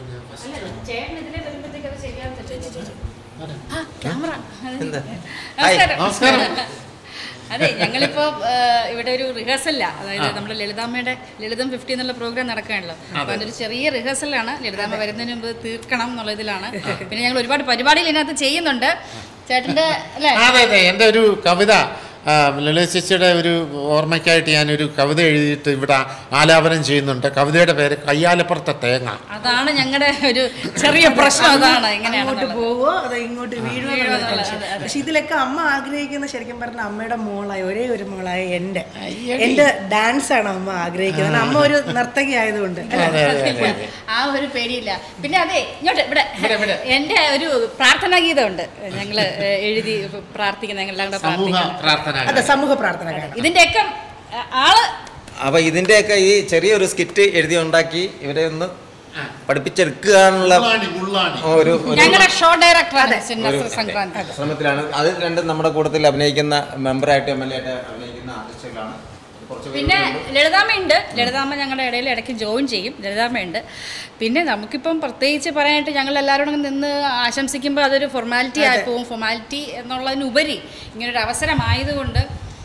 ഞാൻ first. ചേട്ടൻ ഇതിലെ വരുമ്പോഴത്തേക്ക് അത് ശരിയാവും ആരാ? ആ, ക്യാമറ. എന്താ? നമസ്കാരം. നമസ്കാരം. അതെ ഞങ്ങളിപ്പോ ആ, ഇവിടെ ഒരു റിഹേഴ്സല്ല അതായത് നമ്മുടെ ലളിതാമ്മയുടെ ലളിതം ഫിഫ്റ്റി എന്നുള്ള പ്രോഗ്രാം നടക്കുകയാണല്ലോ അപ്പൊ അതിന്റെ ഒരു ചെറിയ റിഹേഴ്സലാണ് ലളിതാമ്മ വരുന്നതിന് മുമ്പ് തീർക്കണം എന്നുള്ള ഇതിലാണ് പിന്നെ ഞങ്ങൾ ഒരുപാട് പരിപാടികൾ ഇതിനകത്ത് ചെയ്യുന്നുണ്ട് ചേട്ടന്റെ അല്ലേ അതെ അതെ എൻ്റെ ഒരു കവിത ആ, ലളിത ചേച്ചിയുടെ ഒരു ഓർമ്മയ്ക്കായിട്ട് ഞാനൊരു കവിത എഴുതിയിട്ട് ഇവിടെ ആലാപനം ചെയ്യുന്നുണ്ട് കവിതയുടെ പേര് കയ്യാലപ്പുറത്തെ തേങ്ങ അതാണ് ഞങ്ങളുടെ ഒരു ചെറിയ പ്രശ്നം അതാണ് അങ്ങോട്ട് എങ്ങനെയാണ് പോവോ അതോ ഇങ്ങോട്ട് വീഴുവോ എന്നുള്ള വീഴുവോ ടെൻഷൻ. എന്നുള്ളത്, അതെ. പക്ഷെ ഇതിലൊക്കെ അമ്മ ആഗ്രഹിക്കുന്ന ശരിക്കും പറഞ്ഞ അമ്മയുടെ മോളായ ഒരേ ഒരു മോളായ എന്റെ എന്റെ ഡാൻസ് ആണ് അമ്മ ആഗ്രഹിക്കുന്നത് കാരണം അമ്മ ഒരു നർത്തകി ആയതുകൊണ്ട് അല്ലേ? അതെ അതെ അതെ അതെ ആ ഒരു പേടിയില്ല പിന്നെ അതെ ഇങ്ങോട്ട് ഇവിടെ ഇവിടെ, ഇവിടെ. എന്റെ ഒരു പ്രാർത്ഥനാ ഗീതമുണ്ട് ഞങ്ങള് ഏഹ്, എഴുതി പ്രാർത്ഥിക്കുന്ന ഞങ്ങളെല്ലാം കൂടെ സമൂഹ പ്രാർത്ഥിക്കുന്ന പ്രാർത്ഥന അതെ സമൂഹ പ്രാർത്ഥനക്കാരൻ ഇതിന്റെയൊക്കെ ആ, ആള് അപ്പൊ ഇതിന്റെയൊക്കെ ഈ ചെറിയൊരു സ്കിറ്റ് എഴുതി ഉണ്ടാക്കി ഇവരെ ഒന്ന് പഠിപ്പിച്ചെടുക്കുക എന്നുള്ള ഉള്ളാണി ഉള്ളാണി ഒരു ഒരു ഞങ്ങളുടെ ഷോ ഡയറക്ടറാണ് നസർ സംക്രാന്തി ശ്രമത്തിലാണ് അത് രണ്ടും നമ്മുടെ കൂട്ടത്തിൽ അഭിനയിക്കുന്ന മെമ്പറായിട്ട് എം എൽ എ ആയിട്ട് അഭിനയിക്കുന്ന ആർട്ടിസ്റ്റുകളാണ് കുറച്ച് പിന്നെ പേരുണ്ട്. ലളിതാമ്മയുണ്ട് ലളിതാമ്മ ഞങ്ങളുടെ ഇടയിൽ ഇടയ്ക്ക് ജോയിൻ ചെയ്യും ലളിതാമ്മയുണ്ട് പിന്നെ നമുക്കിപ്പം പ്രത്യേകിച്ച് പറയാനായിട്ട് ഞങ്ങൾ എല്ലാവരോടും കൂടെ നിന്ന് ആശംസിക്കുമ്പോൾ അതൊരു ഫോർമാലിറ്റി ആയി പോകും ഫോർമാലിറ്റി എന്നുള്ളതിനുപരി ഇങ്ങനൊരു അവസരമായതുകൊണ്ട്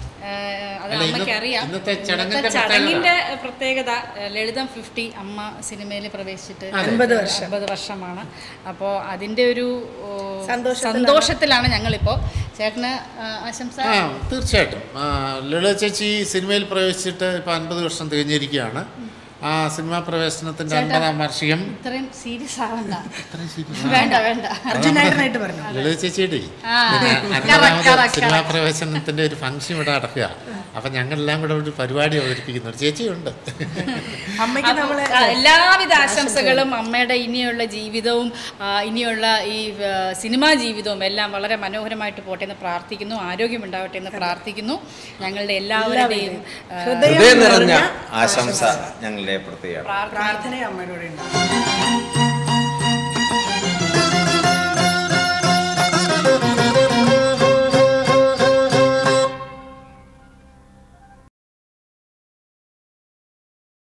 ഏഹ്, അത് അല്ല, ഇന്ന് അമ്മയ്ക്ക് അറിയാം ഇന്നത്തെ ചടങ്ങിന്റെ ഇന്നത്തെ ചടങ്ങിന്റെ പ്രത്യേകത ഏഹ്, ലളിതം ഫിഫ്റ്റി അമ്മ സിനിമയിൽ പ്രവേശിച്ചിട്ട് അൻപത് വർഷം. അൻപത് വർഷമാണ് അപ്പോൾ അതിൻ്റെ ഒരു ഓ, സന്തോഷത്തിലാണ്. സന്തോഷത്തിലാണ് ഞങ്ങളിപ്പോൾ ചേട്ടന് ആ, ആശംസ ആ തീർച്ചയായിട്ടും ആ, ലളിത ചേച്ചി സിനിമയിൽ പ്രവേശിച്ചിട്ട് ഇപ്പം അൻപത് വർഷം തികഞ്ഞിരിക്കുകയാണ് ആ സിനിമാ പ്രവേശനത്തിന്റെ അൻപതാം വാർഷികം ഇത്രയും സീരിയസ് ആവണ്ട ഇത്രയും serious വേണ്ട വേണ്ട അർജുനായിട്ടായിട്ട് പറഞ്ഞു ലളിത ചേച്ചിയുടെ ആ, പിന്നെ correct, അൻപതാമത് correct, സിനിമാ correct. പ്രവേശനത്തിന്റെ ഒരു ഫംഗ്ഷൻ ഇവിടെ നടക്കുക അപ്പൊ ഞങ്ങളെല്ലാം കൂടെ ഒരു പരിപാടി അവതരിപ്പിക്കുന്നു ഒരു ചേച്ചിയുണ്ട് അമ്മയ്ക്ക് അപ്പൊ, നമ്മളെ ആ, എല്ലാവിധ ആശംസകളും അമ്മയുടെ ഇനിയുള്ള ജീവിതവും ആ, ഇനിയുള്ള ഈ ആ, സിനിമാ ജീവിതവും എല്ലാം വളരെ മനോഹരമായിട്ട് പോട്ടെ എന്ന് പ്രാർത്ഥിക്കുന്നു ആരോഗ്യമുണ്ടാവട്ടെ എന്ന് പ്രാർത്ഥിക്കുന്നു ഞങ്ങളുടെ എല്ലാവരുടെയും ആ, ഹൃദയം ഹൃദയം നിറഞ്ഞ നിറഞ്ഞ ആശംസ ഞങ്ങളുടെ പ്രത്യേകമാണ് പ്രാർത്ഥന പ്രാർത്ഥന അമ്മയുടെ കൂടെ ഉണ്ടാവും